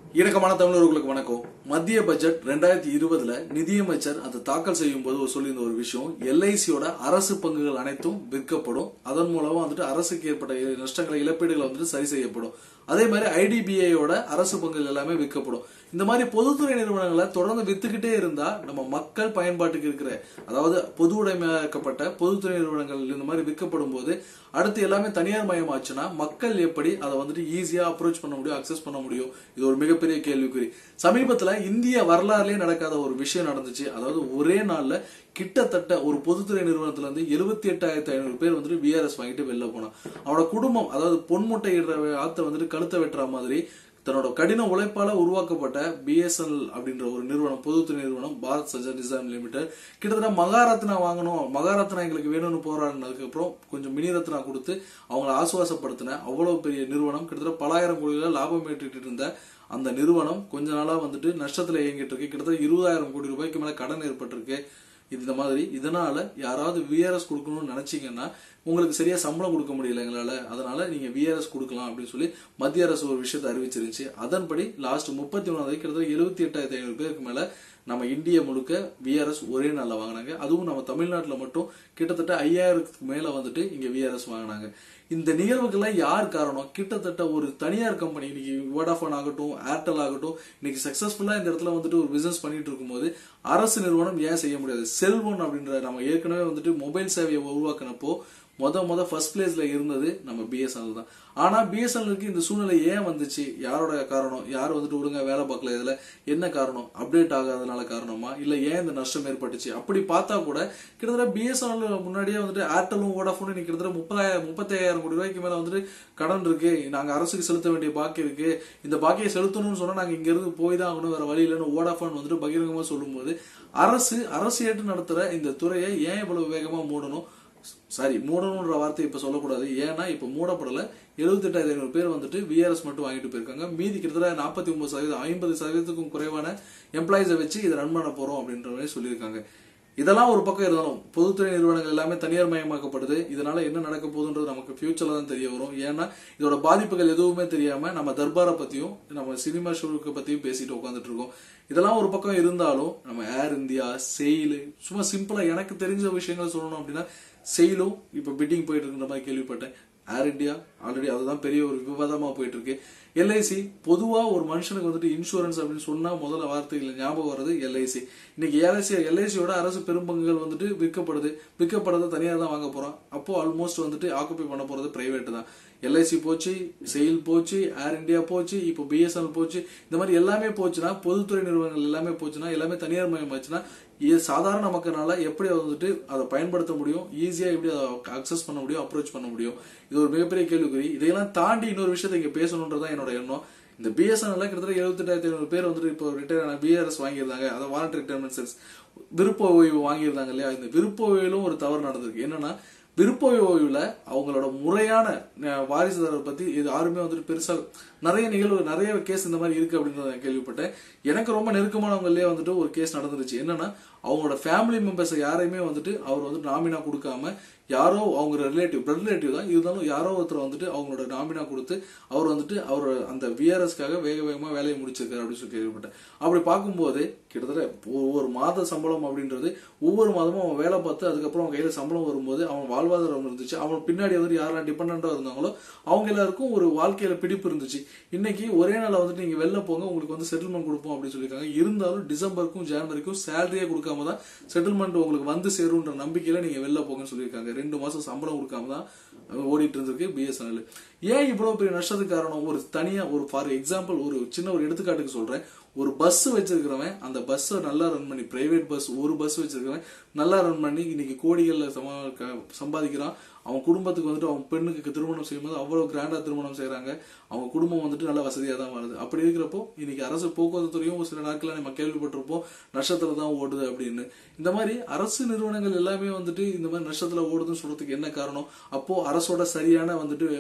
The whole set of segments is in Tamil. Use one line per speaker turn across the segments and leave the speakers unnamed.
இணக்கமான தமிழர்களுக்கு வணக்கம் மத்திய பட்ஜெட் ரெண்டாயிரத்தி இருபதுல நிதியமைச்சர் அதை தாக்கல் செய்யும் போது ஒரு சொல்லியிருந்த ஒரு விஷயம் எல்ஐசியோட அரசு பங்குகள் அனைத்தும் விற்கப்படும் அதன் மூலமா வந்துட்டு அரசுக்கு ஏற்பட்ட நஷ்டங்களை இழப்பீடுகளை வந்துட்டு சரி செய்யப்படும் அதே மாதிரி ஐடிபிஐயோட அரசு பங்குகள் எல்லாமே விற்கப்படும் இந்த மாதிரி பொதுத்துறை நிறுவனங்களை தொடர்ந்து வித்துக்கிட்டே இருந்தா நம்ம மக்கள் பயன்பாட்டுக்கு இருக்கிற அதாவது பொது உடைமையாக்கப்பட்ட பொதுத்துறை நிறுவனங்கள் இந்த மாதிரி விற்கப்படும் போது அடுத்து எல்லாமே தனியார் மயமாச்சுன்னா மக்கள் எப்படி அதை வந்துட்டு ஈஸியா அப்ரோச் பண்ண முடியும் அக்சஸ் பண்ண முடியும் இது ஒரு மிகப்பெரிய கேள்விக்குறி சமீபத்துல இந்திய வரலாறுலயே நடக்காத ஒரு விஷயம் நடந்துச்சு அதாவது ஒரே நாள்ல கிட்டத்தட்ட ஒரு பொதுத்துறை நிறுவனத்துல இருந்து எழுபத்தி எட்டாயிரத்தி ஐநூறு பேர் வந்துட்டு விஆர்எஸ் வாங்கிட்டு வெளில போனான் அவனோட குடும்பம் அதாவது பொன்முட்டை இடுற ஆத்த வந்துட்டு கழுத்தை வெட்டுற மாதிரி தன்னோட கடின உழைப்பால உருவாக்கப்பட்ட பிஎஸ்என்எல் அப்படின்ற ஒரு நிறுவனம் பொதுத்துறை நிறுவனம் பாரத் சஜர் நிசாம் லிமிடெட் கிட்டத்தட்ட மகாரத்னா வாங்கணும் மகாரத்னா எங்களுக்கு வேணும்னு போராடினதுக்கு அப்புறம் கொஞ்சம் மினி ரத்னா கொடுத்து அவங்களை ஆசுவாசப்படுத்தின அவ்வளவு பெரிய நிறுவனம் கிட்டத்தட்ட பலாயிரம் கோடியில லாபம் ஏற்றிட்டு இருந்த அந்த நிறுவனம் கொஞ்ச நாளா வந்துட்டு நஷ்டத்துல இயங்கிட்டு இருக்கு கிட்டத்தட்ட இருபதாயிரம் கோடி ரூபாய்க்கு மேல கடன் ஏற்பட்டிருக்கு இந்த மாதிரி இதனால யாராவது விஆர்எஸ் கொடுக்கணும்னு நினைச்சீங்கன்னா உங்களுக்கு சரியா சம்பளம் கொடுக்க முடியல எங்களால அதனால நீங்க விஆர்எஸ் கொடுக்கலாம் அப்படின்னு சொல்லி மத்திய அரசு ஒரு விஷயத்தை அறிவிச்சிருந்துச்சு அதன்படி லாஸ்ட் முப்பத்தி ஒன்னாவது கிட்டத்தட்ட எழுபத்தி எட்டாயிரத்தி ஐநூறு பேருக்கு மேல நம்ம இந்திய முழுக்க விஆர்எஸ் ஒரே நாள்ல வாங்கினாங்க அதுவும் நம்ம தமிழ்நாட்டுல மட்டும் கிட்டத்தட்ட ஐயாயிரத்துக்கு மேல வந்துட்டு இங்க விஆர்எஸ் வாங்கினாங்க இந்த நிகழ்வுக்கெல்லாம் யார் காரணம் கிட்டத்தட்ட ஒரு தனியார் கம்பெனி இன்னைக்கு வோடாஃபோன் ஆகட்டும் ஏர்டெல் ஆகட்டும் இன்னைக்கு சக்சஸ்ஃபுல்லா இந்த இடத்துல வந்துட்டு ஒரு பிசினஸ் பண்ணிட்டு இருக்கும்போது அரசு நிறுவனம் ஏன் செய்ய முடியாது செல்போன் அப்படின்ற நம்ம ஏற்கனவே வந்துட்டு மொபைல் சேவையை உருவாக்கினப்போ மொத மொத ஃபர்ஸ்ட் பிளேஸ்ல இருந்தது நம்ம பிஎஸ்என்எல் தான் ஆனா பிஎஸ்என்எலுக்கு இந்த சூழ்நிலை ஏன் வந்துச்சு யாரோட காரணம் யார் வந்துட்டு ஒழுங்கா வேலை பார்க்கல இதுல என்ன காரணம் அப்டேட் ஆகாதனால காரணமா இல்ல ஏன் இந்த நஷ்டம் ஏற்பட்டுச்சு அப்படி பார்த்தா கூட கிட்டத்தட்ட பிஎஸ்என்எல் முன்னாடியே வந்துட்டு ஏர்டெலும் வோடாஃபோனும் இன்னைக்கு கிட்டத்தட்ட முப்பதாயிரம் முப்பத்தாயிரம் கோடி ரூபாய்க்கு மேல வந்துட்டு கடன் இருக்கு நாங்க அரசுக்கு செலுத்த வேண்டிய பாக்கி இருக்கு இந்த பாக்கியை செலுத்தணும்னு சொன்னா நாங்க இங்க இருந்து போய் தான் ஆகணும் வேற வழி இல்லைன்னு வோடாஃபோன் வந்துட்டு பகிரங்கமா சொல்லும்போது அரசு அரசு ஏற்று நடத்துற இந்த துறையை ஏன் இவ்வளவு வேகமா மூடணும் சாரி மூடணுன்ற வார்த்தை இப்ப சொல்லக்கூடாது ஏன்னா இப்ப மூடப்படல எழுபத்தி எட்டாயிரத்தி ஐநூறு பேர் வந்துட்டு விஆர்எஸ் மட்டும் வாங்கிட்டு போயிருக்காங்க மீதி கிட்டத்தட்ட நாற்பத்தி ஒன்பது சதவீதம் ஐம்பது சதவீதத்துக்கும் குறைவான எம்ப்ளாயிஸை வச்சு இதை ரன் பண்ண போறோம் அப்படின்ற மாதிரி சொல்லியிருக்காங்க இதெல்லாம் ஒரு பக்கம் இருந்தாலும் பொதுத்துறை நிறுவனங்கள் எல்லாமே தனியார் மயமாக்கப்படுது இதனால என்ன நடக்க போகுதுன்றது நமக்கு ஃபியூச்சர்ல தான் தெரிய வரும் ஏன்னா இதோட பாதிப்புகள் எதுவுமே தெரியாம நம்ம தர்பாரை பத்தியும் நம்ம சினிமா ஷோக்கு பத்தியும் பேசிட்டு உட்காந்துட்டு இருக்கோம் இதெல்லாம் ஒரு பக்கம் இருந்தாலும் நம்ம ஏர் இந்தியா செயில் சும்மா சிம்பிளா எனக்கு தெரிஞ்ச விஷயங்கள் சொல்லணும் அப்படின்னா செயிலும் இப்ப பிட்டிங் போயிட்டு இருக்கிற மாதிரி கேள்விப்பட்டேன் ஏர் இந்தியா ஆல்ரெடி அதுதான் பெரிய ஒரு விவாதமா போயிட்டு இருக்கு எல்ஐசி பொதுவா ஒரு மனுஷனுக்கு வந்துட்டு இன்சூரன்ஸ் அப்படின்னு சொன்னா முதல்ல வார்த்தைகள் ஞாபகம் வர்றது எல்ஐசி இன்னைக்கு எல்ஐசி எல்ஐசியோட அரசு பெரும்பங்குகள் வந்துட்டு விற்கப்படுது விற்கப்படுறத தனியாக தான் வாங்க போறோம் அப்போ ஆல்மோஸ்ட் வந்துட்டு ஆக்குபை பண்ண போறது பிரைவேட் தான் எல்ஐசி போச்சு செயில் போச்சு ஏர் இந்தியா போச்சு இப்போ பிஎஸ்என்எல் போச்சு இந்த மாதிரி எல்லாமே போச்சுன்னா பொதுத்துறை நிறுவனங்கள் எல்லாமே போச்சுன்னா எல்லாமே தனியார் மயமாச்சுன்னா சாதாரண மக்களால எப்படி வந்துட்டு அதை பயன்படுத்த முடியும் ஈஸியா எப்படி அதை அக்சஸ் பண்ண முடியும் அப்ரோச் பண்ண முடியும் இது ஒரு மிகப்பெரிய கேள்விக்குறி இதையெல்லாம் தாண்டி இன்னொரு விஷயத்தை இங்க பேசணுன்றதான் என்னோட எண்ணம் இந்த பிஎஸ்என்எல் கிட்டத்தட்ட எழுபத்தெட்டாயிரத்தி ஐநூறு பேர் வந்துட்டு இப்போ ரிட்டையர் ஆன பிஆர்எஸ் வாங்கியிருந்தாங்க அதை வாலண்ட் ரிட்டைர்மெண்ட் செல்ஸ் விருப்ப ஓய்வு வாங்கியிருந்தாங்க இல்லையா இந்த விருப்ப ஓய்விலும் ஒரு தவறு நடந்திருக்கு என்னன்னா விருப்ப ஓய்வுல அவங்களோட முறையான வாரிசுதாரர் பத்தி இது யாருமே வந்துட்டு பெருசா நிறைய நிகழ்வு நிறைய கேஸ் இந்த மாதிரி இருக்கு அப்படின்றத நான் கேள்விப்பட்டேன் எனக்கு ரொம்ப நெருக்கமானவங்களே வந்துட்டு ஒரு கேஸ் நடந்துருச்சு என்னன்னா அவங்களோட ஃபேமிலி மெம்பர்ஸ் யாரையுமே வந்துட்டு அவர் வந்துட்டு நாமினா கொடுக்காம யாரோ அவங்க ரிலேட்டிவ் பிளட் ரிலேட்டிவ் தான் இருந்தாலும் யாரோ ஒருத்தர் வந்துட்டு அவங்களோட நாமினா கொடுத்து அவர் வந்துட்டு அவர் அந்த விஆர்எஸ்க்காக வேக வேகமா வேலையை முடிச்சிருக்காரு அப்படின்னு சொல்லி கேள்விப்பட்டேன் அப்படி பார்க்கும்போது கிட்டத்தட்ட ஒவ்வொரு மாத சம்பளம் அப்படின்றது ஒவ்வொரு மாதமும் அவன் வேலை பார்த்து அதுக்கப்புறம் அவன் கையில சம்பளம் வரும்போது அவன் வாழ்வாதாரம் இருந்துச்சு அவன் பின்னாடி வந்துட்டு யாரெல்லாம் டிபெண்டா இருந்தாங்களோ அவங்க எல்லாருக்கும் ஒரு வாழ்க்கையில பிடிப்பு இருந்துச்சு இன்னைக்கு ஒரே நாள் வந்துட்டு நீங்க வெளில போங்க உங்களுக்கு வந்து செட்டில்மெண்ட் கொடுப்போம் அப்படின்னு சொல்லியிருக்காங்க இருந்தாலும் டிசம்பருக்கும் ஜனவரிக்கும் சேலரியே கொடுக்காம தான் செட்டில்மெண்ட் உங்களுக்கு வந்து சேரும்ன்ற நம்பிக்கையில நீங்க வெளில போங்கன்னு சொல்லியிருக்காங்க ரெண்டு மாசம் சம்பளம் கொடுக்காம தான் ஓடிட்டு இருந்திருக்கு பிஎஸ்என்எல் ஏன் இவ்வளவு பெரிய நஷ்டத்துக்கு காரணம் ஒரு தனியா ஒரு ஃபார் எக்ஸாம்பிள் ஒரு சின்ன ஒரு எடுத்துக்காட்டுக்கு சொல்றேன் ஒரு பஸ் வச்சிருக்கிறவன் அந்த பஸ்ஸை நல்லா ரன் பண்ணி பிரைவேட் பஸ் ஒரு பஸ் வச்சிருக்கிறவன் நல்லா ரன் பண்ணி இன்னைக்கு கோடிகள்ல சம்பாதிக்கிறான் அவன் குடும்பத்துக்கு வந்துட்டு அவன் பெண்ணுக்கு திருமணம் செய்யும்போது அவ்வளவு கிராண்டா திருமணம் செய்யறாங்க அவங்க குடும்பம் வந்துட்டு நல்ல வசதியா தான் வருது அப்படி இருக்கிறப்போ இன்னைக்கு அரசு போக்குவரத்து துறையும் ஒரு சில நாட்கள் நம்ம கேள்விப்பட்டிருப்போம் நஷ்டத்துல தான் ஓடுது அப்படின்னு இந்த மாதிரி அரசு நிறுவனங்கள் எல்லாமே வந்துட்டு இந்த மாதிரி நஷ்டத்துல ஓடுதுன்னு சொல்றதுக்கு என்ன காரணம் அப்போ அரசோட சரியான வந்துட்டு மேலாண்மை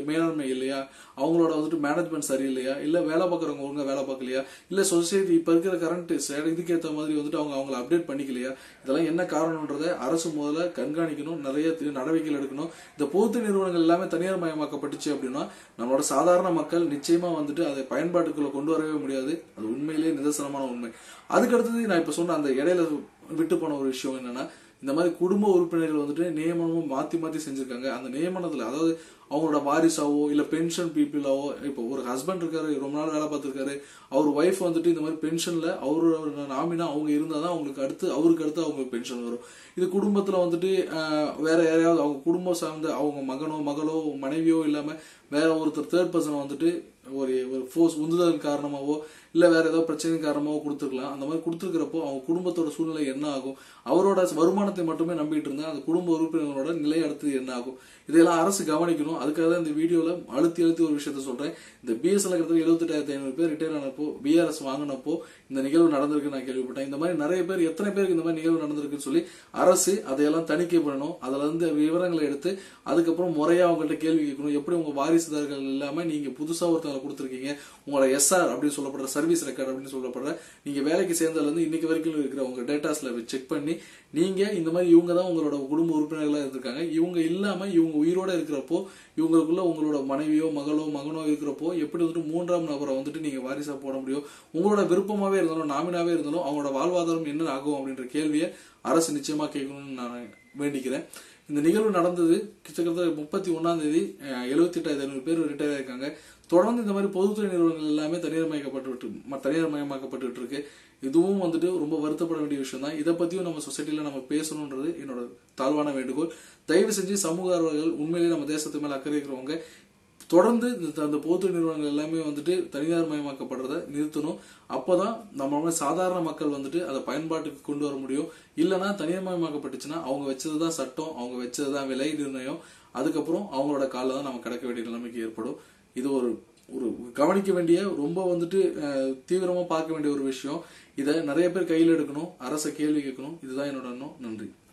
இல்லையா அவங்களோட வந்துட்டு மேனேஜ்மெண்ட் சரியில்லையா இல்ல வேலை பார்க்குறவங்க ஒழுங்கா வேலை பார்க்கலையா இல்ல சொசைட்டி இப்ப இருக்கிற கரண்ட் இதுக்கேற்ற மாதிரி வந்துட்டு அவங்க அவங்கள அப்டேட் பண்ணிக்கலையா இதெல்லாம் என்ன காரணம்ன்றதை அரசு முதல்ல கண்காணிக்கணும் நிறைய தி- நடவடிக்கைகள் எடுக்கணும் இந்த பொது நிறுவனங்கள் எல்லாமே தனியார் மயமாக்கப்பட்டுச்சு அப்படின்னா நம்மளோட சாதாரண மக்கள் நிச்சயமா வந்துட்டு அதை பயன்பாட்டுக்குள்ள கொண்டு வரவே முடியாது அது உண்மையிலேயே நிதர்சனமான உண்மை அதுக்கு அடுத்தது நான் இப்ப சொன்ன அந்த இடையில விட்டு போன ஒரு விஷயம் என்னன்னா இந்த மாதிரி குடும்ப உறுப்பினர்கள் வந்துட்டு நியமனமும் மாத்தி மாத்தி செஞ்சிருக்காங்க அந்த நியமனத்துல அதாவது அவங்களோட வாரிசாவோ இல்ல பென்ஷன் பீப்புளாவோ இப்போ ஒரு ஹஸ்பண்ட் இருக்காரு ரொம்ப நாள் வேலை பார்த்திருக்காரு அவர் ஒய்ஃப் வந்துட்டு இந்த மாதிரி பென்ஷன்ல அவரோட நாமினா அவங்க இருந்தாதான் அவங்களுக்கு அடுத்து அவருக்கு அடுத்து அவங்களுக்கு பென்ஷன் வரும் இது குடும்பத்துல வந்துட்டு ஆஹ், வேற யாரையாவது அவங்க குடும்பம் சார்ந்த அவங்க மகனோ மகளோ மனைவியோ இல்லாம வேற ஒருத்தர் தேர்ட் பர்சனை வந்துட்டு ஒரு ஒரு ஃபோர்ஸ் உந்துதல் காரணமாவோ இல்ல வேற ஏதோ பிரச்சனை காரணமாவோ கொடுத்துருக்கலாம் அந்த மாதிரி கொடுத்துருக்கிறப்போ அவங்க குடும்பத்தோட சூழ்நிலை என்ன ஆகும் அவரோட வருமானத்தை மட்டுமே நம்பிட்டு இருந்தா அந்த குடும்ப உறுப்பினர்களோட நிலை அடுத்து என்ன ஆகும் இதெல்லாம் அரசு கவனிக்கணும் அதுக்காக தான் இந்த வீடியோல அழுத்தி அழுத்தி ஒரு விஷயத்த சொல்றேன் இந்த பிஎஸ்எல் கிட்டத்தட்ட எழுபத்தெட்டாயிரத்தி ஐநூறு பேர் ரிட்டையர் ஆனப்போ பிஆர்எஸ் வாங்கினப்போ இந்த நிகழ்வு நடந்திருக்கு நான் கேள்விப்பட்டேன் இந்த மாதிரி நிறைய பேர் எத்தனை பேருக்கு இந்த மாதிரி நிகழ்வு நடந்திருக்குன்னு சொல்லி அரசு அதையெல்லாம் தணிக்கை பண்ணணும் அதுல இருந்து விவரங்களை எடுத்து அதுக்கப்புறம் முறையா அவங்கள்ட்ட கேள்வி கேட்கணும் எப்படி உங்க வாரிசுதாரர்கள் இல்லாம நீங்க புதுசா ஒருத்தவங்களை கொடுத்துருக்கீங்க உங்களோட எஸ்ஆர் அப்படின்னு சொல்லப்படுற சர்வீஸ் ரெக்கார்ட் அப்படின்னு சொல்லப்படுற நீங்க வேலைக்கு சேர்ந்ததுல இருந்து இன்னைக்கு வரைக்கும் இருக்கிற உங்க டேட்டாஸ்ல செக் பண்ணி நீங்க இந்த மாதிரி இவங்க தான் உங்களோட குடும்ப உறுப்பினர்களா இருந்திருக்காங்க இவங்க இல்லாம இவங்க உயிரோட இருக்கிறப்போ இவங்களுக்குள்ள உங்களோட மனைவியோ மகளோ மகனோ இருக்கிறப்போ எப்படி வந்துட்டு மூன்றாம் நபரை வந்துட்டு நீங்க வாரிசா போட முடியும் உங்களோட விருப்பமாவே இருந்தாலும் நாமினாவே இருந்தாலும் அவங்களோட வாழ்வாதாரம் என்ன ஆகும் அப்படின்ற கேள்வியை அரசு நிச்சயமா கேட்கணும்னு நான் வேண்டிக்கிறேன் இந்த நிகழ்வு நடந்தது கிட்டத்தட்ட முப்பத்தி ஒன்னாம் தேதி எழுபத்தி எட்டாயிரத்தி ஐநூறு பேர் ரிட்டையர் ஆயிருக்காங்க தொடர்ந்து இந்த மாதிரி பொதுத்துறை நிறுவனங்கள் எல்லாமே தனியார் மயக்கப்பட்டு தனியார் மயமாக்கப்பட்டு இருக்கு இதுவும் வந்துட்டு ரொம்ப வருத்தப்பட வேண்டிய விஷயம் தான் இதை பத்தியும் நம்ம சொசைட்டில நம்ம பேசணுன்றது என்னோட தாழ்வான வேண்டுகோள் தயவு செஞ்சு சமூக ஆர்வலர்கள் உண்மையிலேயே நம்ம தேசத்து மேல அக்கறை இருக்கிறவங்க தொடர்ந்து இந்த- அந்த பொது நிறுவனங்கள் எல்லாமே வந்துட்டு தனியார் மயமாக்கப்படுறத நிறுத்தணும் அப்பதான் நம்ம மாதிரி சாதாரண மக்கள் வந்துட்டு அதை பயன்பாட்டுக்கு கொண்டு வர முடியும் இல்லைன்னா தனியார் மயமாக்கப்பட்டுச்சுன்னா அவங்க வச்சதுதான் சட்டம் அவங்க வச்சதுதான் விலை நிர்ணயம் அதுக்கப்புறம் அவங்களோட காலில் தான் நம்ம கிடக்க வேண்டிய நிலைமைக்கு ஏற்படும் இது ஒரு ஒரு கவனிக்க வேண்டிய ரொம்ப வந்துட்டு அஹ், தீவிரமா பார்க்க வேண்டிய ஒரு விஷயம் இதை நிறைய பேர் கையில் எடுக்கணும் அரசை கேள்வி கேட்கணும் இதுதான் என்னோட எண்ணம் நன்றி